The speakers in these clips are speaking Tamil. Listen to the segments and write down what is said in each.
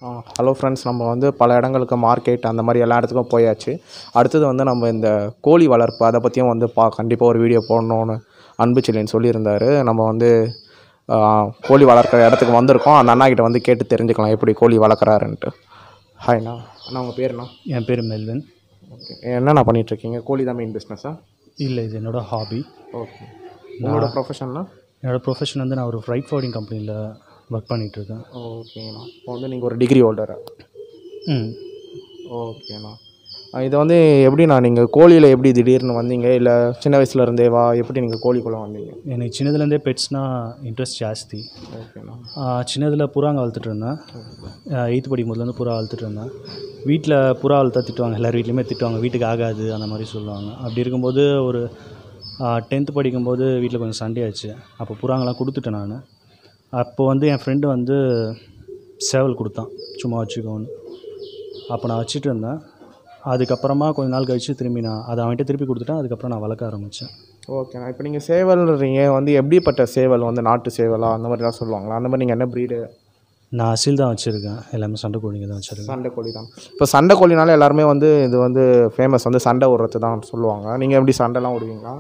ஹலோ ஃப்ரெண்ட்ஸ் நம்ம வந்து பல இடங்களுக்கு மார்க்கெட் அந்த மாதிரி எல்லா இடத்துக்கும் போயாச்சு அடுத்தது வந்து நம்ம இந்த கோழி வளர்ப்பு அதை பற்றியும் வந்து பா கண்டிப்பாக ஒரு வீடியோ போடணும்னு அன்பு செல்லின்னு சொல்லியிருந்தாரு நம்ம வந்து ஆ, கோழி வளர்க்குற இடத்துக்கு வந்திருக்கோம் அந்த அண்ணா கிட்ட வந்து கேட்டு தெரிஞ்சுக்கலாம் எப்படி கோழி வளர்க்குறாருன்ட்டு ஹாய்ண்ணா அண்ணா உங்கள் பேருண்ணா என் பேர் மெல்வின் ஓகே என்னண்ணா பண்ணிகிட்ருக்கீங்க கோழி தான் மெயின் பிஸ்னஸா இல்லை இது என்னோட ஹாபி ஓகே உங்களோட ப்ரொஃபஷன்னா என்னோட ப்ரொஃபஷன் வந்து நான் ஒரு ஃப்ரைட் ஃபார்டிங் கம்பெனியில் ஒர்க் பண்ணிகிட்ருக்கேன் ஓகேண்ணா இப்போ வந்து நீங்கள் ஒரு டிகிரி ஹோல்டரா ம் ஓகேண்ணா ஆ, இது வந்து எப்படிண்ணா நீங்கள் கோழியில் எப்படி திடீர்னு வந்தீங்க இல்லை சின்ன வயசுல இருந்தே வா எப்படி நீங்கள் கோழிக்குள்ளே வந்தீங்க எனக்கு சின்னதுலேருந்தே பெட்ஸ்னால் இன்ட்ரெஸ்ட் ஜாஸ்தி ஓகேண்ணா சின்னதில் புறாங்க வளர்த்துட்டு இருந்தேன் எயித்து படிக்கும் போதுலேருந்து புறா வளர்த்துட்டு இருந்தேன் வீட்டில் புறா வளர்த்தா திட்டுவாங்க எல்லார் வீட்லேயுமே திட்டுவாங்க வீட்டுக்கு ஆகாது அந்த மாதிரி சொல்லுவாங்க அப்படி இருக்கும்போது ஒரு டென்த்து படிக்கும்போது வீட்டில் கொஞ்சம் சண்டே ஆச்சு அப்போ புறாங்கெல்லாம் கொடுத்துட்டேன் நான் அப்போ வந்து என் ஃப்ரெண்டு வந்து சேவல் கொடுத்தான் சும்மா வச்சுக்கோன்னு அப்போ நான் வச்சுட்டு இருந்தேன் அதுக்கப்புறமா கொஞ்ச நாள் கழிச்சு திரும்பி நான் அதை அவன்கிட்ட திருப்பி கொடுத்துட்டேன் அதுக்கப்புறம் நான் வளர்க்க ஆரம்பித்தேன் ஓகேண்ணா இப்போ நீங்கள் சேவல்ன்றீங்க வந்து எப்படிப்பட்ட சேவல் வந்து நாட்டு சேவலா அந்த மாதிரிலாம் சொல்லுவாங்களா அந்த மாதிரி நீங்கள் என்ன ப்ரீடு நான் அசில் தான் வச்சுருக்கேன் எல்லாமே சண்டை கோழிங்க தான் வச்சுருக்கேன் சண்டை கோழி தான் இப்போ சண்டை கோழினால எல்லாருமே வந்து இது வந்து ஃபேமஸ் வந்து சண்டை விடுறது தான் சொல்லுவாங்க நீங்கள் எப்படி சண்டைலாம் விடுவீங்களா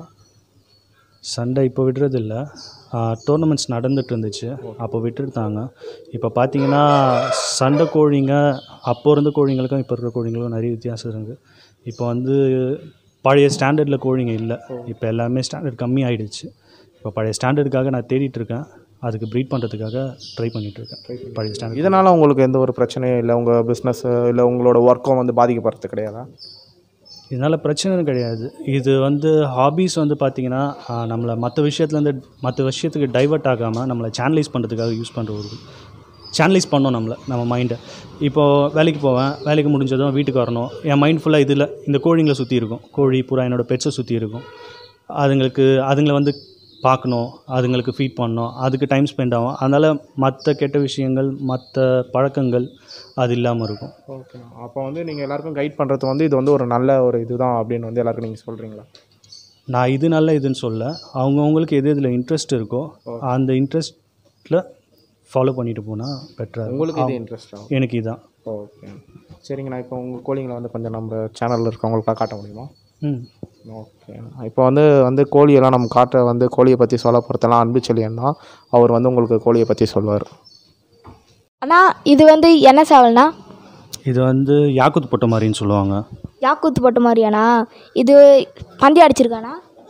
சண்டை இப்போ விடுறது இல்லை டோர்னமெண்ட்ஸ் நடந்துட்டு இருந்துச்சு அப்போ விட்டுருந்தாங்க இப்போ பார்த்தீங்கன்னா சண்டை கோழிங்க அப்போ இருந்த கோழிங்களுக்கும் இப்போ இருக்கிற கோழிங்களுக்கும் நிறைய வித்தியாசம் இருக்குது இப்போ வந்து பழைய ஸ்டாண்டர்டில் கோழிங்க இல்லை இப்போ எல்லாமே ஸ்டாண்டர்ட் கம்மி ஆயிடுச்சு இப்போ பழைய ஸ்டாண்டர்டுக்காக நான் தேடிட்டு இருக்கேன் அதுக்கு ப்ரீட் பண்ணுறதுக்காக ட்ரை பண்ணிகிட்ருக்கேன் பழைய ஸ்டாண்டர்ட் இதனால் உங்களுக்கு எந்த ஒரு பிரச்சனையும் இல்லை உங்கள் பிஸ்னஸ் இல்லை உங்களோட ஒர்க்கும் வந்து பாதிக்கப்படுறது கிடையாதா இதனால் பிரச்சனை கிடையாது இது வந்து ஹாபீஸ் வந்து பார்த்திங்கன்னா ஆஹ், நம்மளை மற்ற விஷயத்துலேருந்து மற்ற விஷயத்துக்கு டைவர்ட் ஆகாமல் நம்மளை சேனலைஸ் பண்ணுறதுக்காக யூஸ் பண்ணுற ஒரு சேனலைஸ் பண்ணோம் நம்மளை நம்ம மைண்டை இப்போது வேலைக்கு போவேன் வேலைக்கு முடிஞ்சதும் வீட்டுக்கு வரணும் என் மைண்ட் ஃபுல்லாக இதில் இந்த கோழிங்களை சுற்றி இருக்கும் கோழி புறா என்னோடய பெட்ஸை சுற்றி இருக்கும் அதுங்களுக்கு அதுங்களை வந்து பார்க்கணும் அதுங்களுக்கு ஃபீட் பண்ணணும் அதுக்கு டைம் ஸ்பெண்ட் ஆகும் அதனால் மற்ற கெட்ட விஷயங்கள் மற்ற பழக்கங்கள் அது இல்லாமல் இருக்கும் ஓகேண்ணா அப்போ வந்து நீங்கள் எல்லாருக்கும் கைட் பண்ணுறது வந்து இது வந்து ஒரு நல்ல ஒரு இதுதான் அப்படின்னு வந்து எல்லாருக்கும் நீங்கள் சொல்கிறீங்களா நான் இது நல்ல இதுன்னு சொல்ல அவங்கவுங்களுக்கு எது இதில் இன்ட்ரெஸ்ட் இருக்கோ அந்த இன்ட்ரெஸ்ட்டில் ஃபாலோ பண்ணிட்டு போனால் பெட்டராக உங்களுக்கு இது இன்ட்ரெஸ்ட் ஆகும் எனக்கு இதான் ஓகே சரிங்கண்ணா இப்போ உங்கள் கோழிங்களை வந்து கொஞ்சம் நம்ம சேனலில் இருக்கவங்களுக்காக காட்ட முடியுமா ம் ஓகே இப்போ வந்து வந்து கோழியெல்லாம் நம்ம காட்ட வந்து கோழியை பற்றி சொல்ல போகிறதெல்லாம் அன்பு செல்லியன்னா அவர் வந்து உங்களுக்கு கோழியை பற்றி சொல்லுவார் அண்ணா இது வந்து என்ன சேவல்ண்ணா இது வந்து யாக்குத்து போட்ட மாதிரின்னு சொல்லுவாங்க யாக்கூத்து போட்ட மாதிரியாண்ணா இது பந்தி அடிச்சிருக்காண்ணா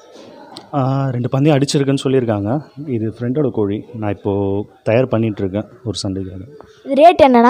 ஆ, ரெண்டு பந்தயம் அடிச்சிருக்குன்னு சொல்லியிருக்காங்க இது ஃப்ரெண்டோட கோழி நான் இப்போது தயார் பண்ணிகிட்ருக்கேன் ஒரு சண்டைக்காக இது ரேட் என்னண்ணா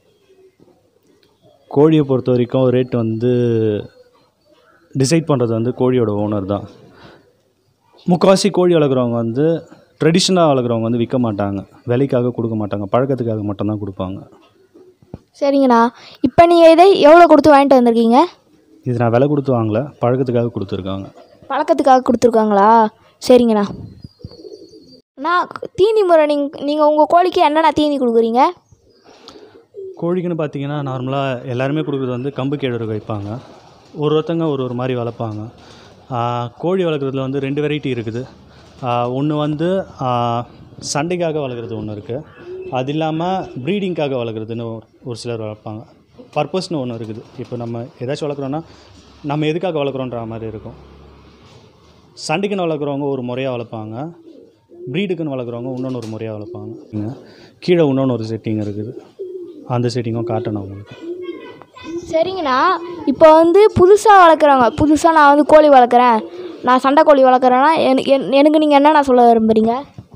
கோழியை பொறுத்த வரைக்கும் ரேட் வந்து டிசைட் பண்ணுறது வந்து கோழியோட ஓனர் தான் முக்கால்வாசி கோழி வளர்க்குறவங்க வந்து ட்ரெடிஷ்னலாக வளர்க்குறவங்க வந்து விற்க மாட்டாங்க விலைக்காக கொடுக்க மாட்டாங்க பழக்கத்துக்காக மட்டும்தான் கொடுப்பாங்க சரிங்கண்ணா இப்போ நீங்கள் இதை எவ்வளோ கொடுத்து வாங்கிட்டு வந்திருக்கீங்க இது நான் விலை கொடுத்து வாங்கல பழக்கத்துக்காக கொடுத்துருக்காங்க பழக்கத்துக்காக கொடுத்துருக்காங்களா சரிங்கண்ணா அண்ணா தீனி முறை நீங்கள் நீங்கள் உங்கள் கோழிக்கு என்னண்ணா தீனி கொடுக்குறீங்க கோழிக்குன்னு பார்த்தீங்கன்னா நார்மலாக எல்லாருமே கொடுக்குறது வந்து கம்பு கேழ்வரகு வைப்பாங்க ஒரு ஒருத்தங்க ஒரு ஒரு மாதிரி வளர்ப்பாங்க ஆஹ் கோழி வளர்க்குறதுல வந்து ரெண்டு வெரைட்டி இருக்குது ஒன்று வந்து ஆஹ் சண்டைக்காக வளர்க்குறது ஒன்று இருக்குது அது இல்லாமல் ப்ரீடிங்காக வளர்க்குறதுன்னு ஒரு- ஒரு சிலர் வளர்ப்பாங்க பர்பஸ்னு ஒன்று இருக்குது இப்போ நம்ம ஏதாச்சும் வளர்க்குறோன்னா நம்ம எதுக்காக வளர்க்குறோன்ற மாதிரி இருக்கும் சண்டைக்குன்னு வளர்க்குறவங்க ஒரு முறையாக வளர்ப்பாங்க ப்ரீடுக்குன்னு வளர்க்குறவங்க இன்னொன்று ஒரு முறையாக வளர்ப்பாங்க கீழே இன்னொன்று ஒரு செட்டிங் இருக்குது அந்த செட்டிங்கும் காட்டணும் உங்களுக்கு சரிங்கண்ணா இப்போ வந்து புதுசாக வளர்க்குறவங்க புதுசாக நான் வந்து கோழி வளர்க்குறேன் நான் சண்டை கோழி வளர்க்குறேன்னா எனக்கு என்- எனக்கு நீங்கள் என்னண்ணா சொல்ல விரும்புகிறீங்க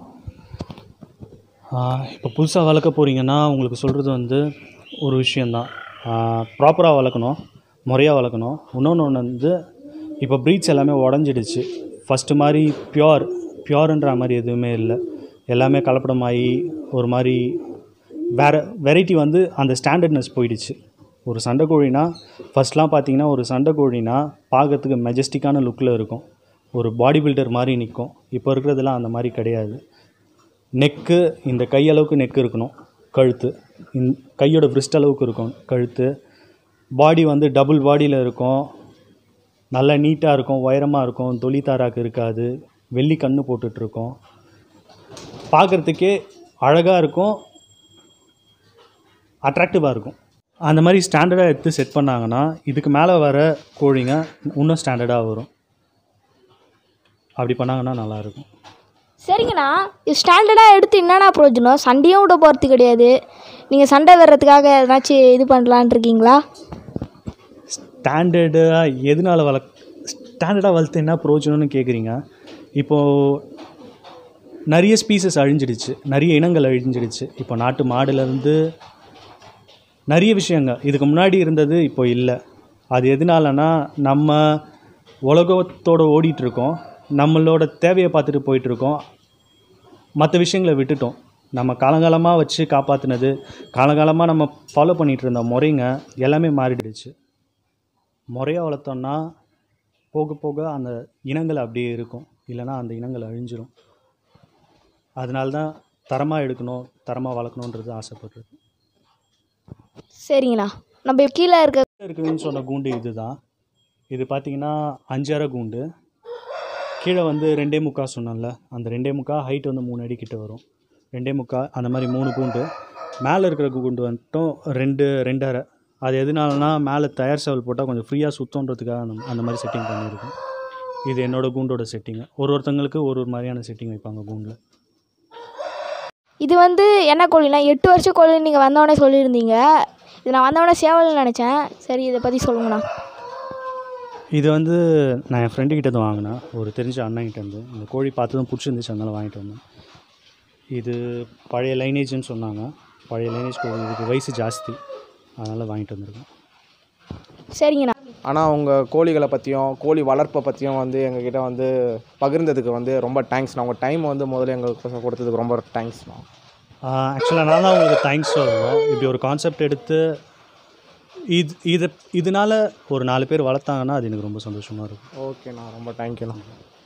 இப்போ புதுசாக வளர்க்க போகிறீங்கன்னா உங்களுக்கு சொல்கிறது வந்து ஒரு விஷயந்தான் ப்ராப்பராக வளர்க்கணும் முறையாக வளர்க்கணும் இன்னொன்று ஒன்று வந்து இப்போ ப்ரீட்ஸ் எல்லாமே உடஞ்சிடுச்சு ஃபஸ்ட்டு மாதிரி பியோர் பியோர்ன்ற மாதிரி எதுவுமே இல்லை எல்லாமே கலப்படமாகி ஒரு மாதிரி வேறு வெரைட்டி வந்து அந்த ஸ்டாண்டர்ட்னஸ் போயிடுச்சு ஒரு சண்டை கோழினா ஃபஸ்ட்லாம் பார்த்தீங்கன்னா ஒரு சண்டை கோழினா பார்க்கறதுக்கு மெஜஸ்டிக்கான லுக்கில் இருக்கும் ஒரு பாடி பில்டர் மாதிரி நிற்கும் இப்போ இருக்கிறதெல்லாம் அந்த மாதிரி கிடையாது நெக்கு இந்த கையளவுக்கு நெக்கு இருக்கணும் கழுத்து இந் கையோட wrist அளவுக்கு இருக்கும் கழுத்து பாடி வந்து டபுள் பாடியில் இருக்கும் நல்லா நீட்டாக இருக்கும் உயரமாக இருக்கும் தொலித்தாராக்கு இருக்காது வெள்ளி கண்ணு போட்டுட்ருக்கோம் பார்க்குறதுக்கே அழகாக இருக்கும் அட்ராக்டிவாக இருக்கும் அந்த மாதிரி ஸ்டாண்டர்டாக எடுத்து செட் பண்ணாங்கன்னா இதுக்கு மேலே வர கோழிங்க இன்னும் ஸ்டாண்டர்டாக வரும் அப்படி பண்ணாங்கன்னா நல்லாயிருக்கும் சரிங்கண்ணா இது ஸ்டாண்டர்டாக எடுத்து என்னண்ணா பிரயோஜனம் சண்டையும் விட போகிறது கிடையாது நீங்கள் சண்டை வர்றதுக்காக எதனாச்சும் இது பண்ணலான் இருக்கீங்களா ஸ்டாண்டர்டாக எதனால வளர்க் ஸ்டாண்டர்டாக வளர்த்து என்ன பிரயோஜனம்னு கேட்குறீங்க இப்போது நிறைய ஸ்பீசஸ் அழிஞ்சிடுச்சு நிறைய இனங்கள் அழிஞ்சிடுச்சு இப்போ நாட்டு மாடுலேருந்து நிறைய விஷயங்க இதுக்கு முன்னாடி இருந்தது இப்போ இல்லை அது எதனாலனா நம்ம உலகத்தோட ஓடிட்டுருக்கோம் நம்மளோட தேவையை பார்த்துட்டு போயிட்டுருக்கோம் மற்ற விஷயங்களை விட்டுட்டோம் நம்ம காலங்காலமாக வச்சு காப்பாற்றினது காலங்காலமாக நம்ம ஃபாலோ பண்ணிகிட்டு இருந்த முறைங்க எல்லாமே மாறிடுச்சு முறையாக வளர்த்தோம்னா போக போக அந்த இனங்கள் அப்படியே இருக்கும் இல்லைன்னா அந்த இனங்கள் அழிஞ்சிரும் அதனால தான் தரமாக எடுக்கணும் தரமாக வளர்க்கணுன்றது ஆசைப்படுறது சரிங்கண்ணா நம்ம கீழே இருக்க இருக்குதுன்னு சொன்ன கூண்டு இதுதான் இது பார்த்தீங்கன்னா அஞ்சரை கூண்டு கீழே வந்து ரெண்டே முக்கா சொன்னேன்ல அந்த ரெண்டே முக்கா ஹைட் வந்து மூணு அடி கிட்ட வரும் ரெண்டே முக்கா அந்த மாதிரி மூணு கூண்டு மேலே இருக்கிற கூண்டு வந்துட்டும் ரெண்டு ரெண்டரை அது எதனாலனா மேலே தயார் செவல் போட்டால் கொஞ்சம் ஃப்ரீயாக சுத்தன்றதுக்காக அந்த அந்த மாதிரி செட்டிங் பண்ணியிருக்கோம் இது என்னோடய கூண்டோட செட்டிங்கு ஒரு ஒருத்தங்களுக்கு ஒரு ஒரு மாதிரியான செட்டிங் வைப்பாங்க கூண்டில் இது வந்து என்ன கோழினா எட்டு வருஷம் கோழி நீங்கள் வந்தவொடனே சொல்லியிருந்தீங்க இது நான் வந்தவொடனே சேவல்னு நினச்சேன் சரி இதை பற்றி சொல்லுங்கண்ணா இது வந்து நான் என் ஃப்ரெண்டு கிட்ட இருந்து வாங்கினேன் ஒரு தெரிஞ்ச அண்ணன்கிட்ட இருந்து இந்த கோழி பார்த்ததும் பிடிச்சிருந்துச்சு அதனால வாங்கிட்டு வந்தேன் இது பழைய லைனேஜ்னு சொன்னாங்க பழைய லைனேஜ் கோழி இதுக்கு வயசு ஜாஸ்தி அதனால் வாங்கிட்டு வந்திருக்கேன் சரிங்கண்ணா ஆனால் உங்கள் கோழிகளை பற்றியும் கோழி வளர்ப்பை பற்றியும் வந்து எங்ககிட்ட வந்து பகிர்ந்ததுக்கு வந்து ரொம்ப தேங்க்ஸ்ண்ணா உங்கள் டைம் வந்து முதல்ல எங்களுக்கு கொடுத்ததுக்கு ரொம்ப தேங்க்ஸ்ண்ணா ஆக்சுவலாக நான் தான் உங்களுக்கு தேங்க்ஸ் சொல்லணும் இப்படி ஒரு கான்செப்ட் எடுத்து இது இது இதனால ஒரு நாலு பேர் வளர்த்தாங்கன்னா அது எனக்கு ரொம்ப சந்தோஷமாக இருக்கும் ஓகேண்ணா ரொம்ப தேங்க்யூண்ணா